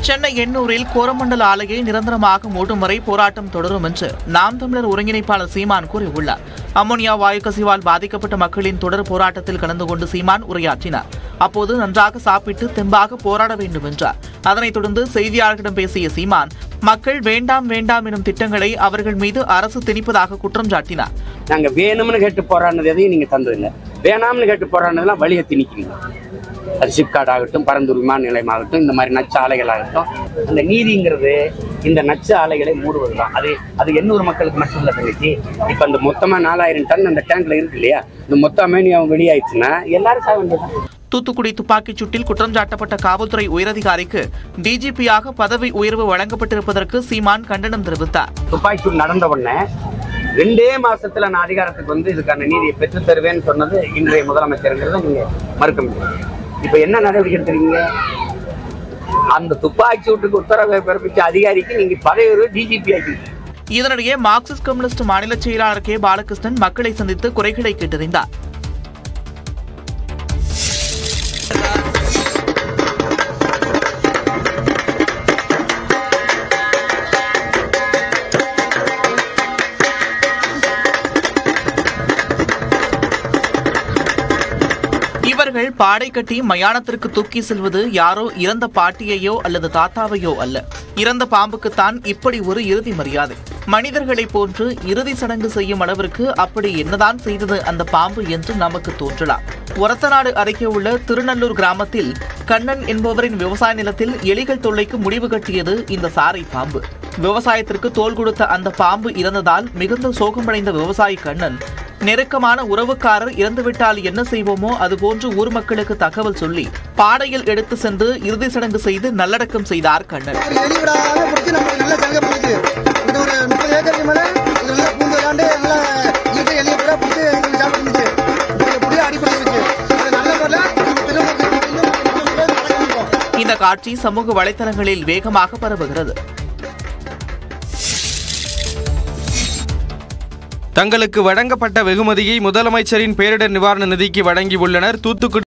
சென்னை எண்ணூரில் கோரமண்டல ஆலையை நிரந்தரமாக மூடும் வரை போராட்டம் தொடரும் என்று நாம் தமிழர் ஒருங்கிணைப்பாளர் சீமான் கூறியுள்ளார் அம்மோனியா வாயு கசிவால் பாதிக்கப்பட்ட மக்களின் தொடர் போராட்டத்தில் கலந்து கொண்டு சீமான் உரையாற்றினார் அப்போது நன்றாக சாப்பிட்டு தெம்பாக போராட வேண்டும் என்றார் அதனைத் தொடர்ந்து செய்தியாளர்களிடம் பேசிய சீமான் மக்கள் வேண்டாம் வேண்டாம் எனும் திட்டங்களை அவர்கள் மீது அரசு திணிப்பதாக குற்றம் சாட்டினார் நாங்க வேணும்னு கேட்டு போராடினது எதையும் நீங்க தந்ததில்லை வேணாம்னு கேட்டு போராடினதெல்லாம் வழியை திணிக்கிறீங்க அது சிப்காட் ஆகட்டும் பரந்தூர் விமான நிலையம் ஆகட்டும் இந்த மாதிரி நச்சு ஆலைகள் ஆகட்டும் அந்த நீதிங்கிறது இந்த நச்சு ஆலைகளை மூடுவது தான் அது அது எண்ணூறு மக்களுக்கு மட்டும் இல்லை தங்கச்சி இப்போ அந்த மொத்தமா நாலாயிரம் டன் அந்த டேங்க்ல இருக்கு இல்லையா இந்த மொத்த அமேனியாவும் வெளியாயிடுச்சுன்னா எல்லாரும் சாக வேண்டியதுதான் தூத்துக்குடி துப்பாக்கிச் சூட்டில் குற்றம் சாட்டப்பட்ட காவல்துறை உயரதிகாரிக்கு டிஜிபியாக பதவி உயர்வு வழங்கப்பட்டிருப்பதற்கு சீமான் கண்டனம் தெரிவித்தார் துப்பாக்கி நடந்த உடனே ரெண்டே மாசத்துல நான் அதிகாரத்துக்கு வந்து இதுக்கான நீதியை பெற்றுத் தருவேன்னு சொன்னது இன்றைய முதலமைச்சருங்கிறத நீங்க மறுக்க முடியாது இப்ப என்ன நடவடிக்கை எடுத்துறீங்க அந்த துப்பாக்கி சூட்டுக்கு உத்தரவை பிறப்பிச்ச அதிகாரிக்கு நீங்க பதவி உயர்வு டிஜிபி ஆக்கி இதனிடையே மார்க்சிஸ்ட் கம்யூனிஸ்ட் மாநில செயலாளர் கே பாலகிருஷ்ணன் மக்களை சந்தித்து குறைகளை கேட்டறிந்தார் இவர்கள் பாடை கட்டி மயானத்திற்கு தூக்கி செல்வது யாரோ இறந்த பாட்டியையோ அல்லது தாத்தாவையோ அல்ல இறந்த பாம்புக்குத்தான் இப்படி ஒரு இறுதி மரியாதை மனிதர்களைப் போன்று இறுதி சடங்கு செய்யும் அளவிற்கு அப்படி என்னதான் செய்தது அந்த பாம்பு என்று நமக்கு தோன்றலாம் ஒரத்தநாடு அருகே உள்ள திருநல்லூர் கிராமத்தில் கண்ணன் என்பவரின் விவசாய நிலத்தில் எலிகள் தொல்லைக்கு முடிவு கட்டியது இந்த சாரை பாம்பு விவசாயத்திற்கு தோல் கொடுத்த அந்த பாம்பு இறந்ததால் மிகுந்த சோகமடைந்த விவசாயி கண்ணன் நெருக்கமான உறவுக்காரர் இறந்துவிட்டால் என்ன செய்வோமோ அதுபோன்று ஊர் மக்களுக்கு தகவல் சொல்லி பாடையில் எடுத்து சென்று இறுதி சடங்கு செய்து நல்லடக்கம் செய்தார் கண்ணன் ஒரு எலி விடாம பிடிச்சி நம்ம நல்லா தங்க பிடிச்சி இது ஒரு முப்பது ஏக்கருக்கு மேல இது நல்லா பூந்து விளையாண்டு நல்லா ஈட்ட எலியை கூட பிடிச்சி எங்களுக்கு சாப்பிட்டு இப்படி அடிப்படை இருக்கு அது நல்ல முறையில் நம்ம திரும்ப இந்த காட்சி சமூக வலைதளங்களில் வேகமாக பரவுகிறது தங்களுக்கு வழங்கப்பட்ட வெகுமதியை முதலமைச்சரின் பேரிடர் நிவாரண நிதிக்கு வழங்கியுள்ளனர் தூத்துக்குடி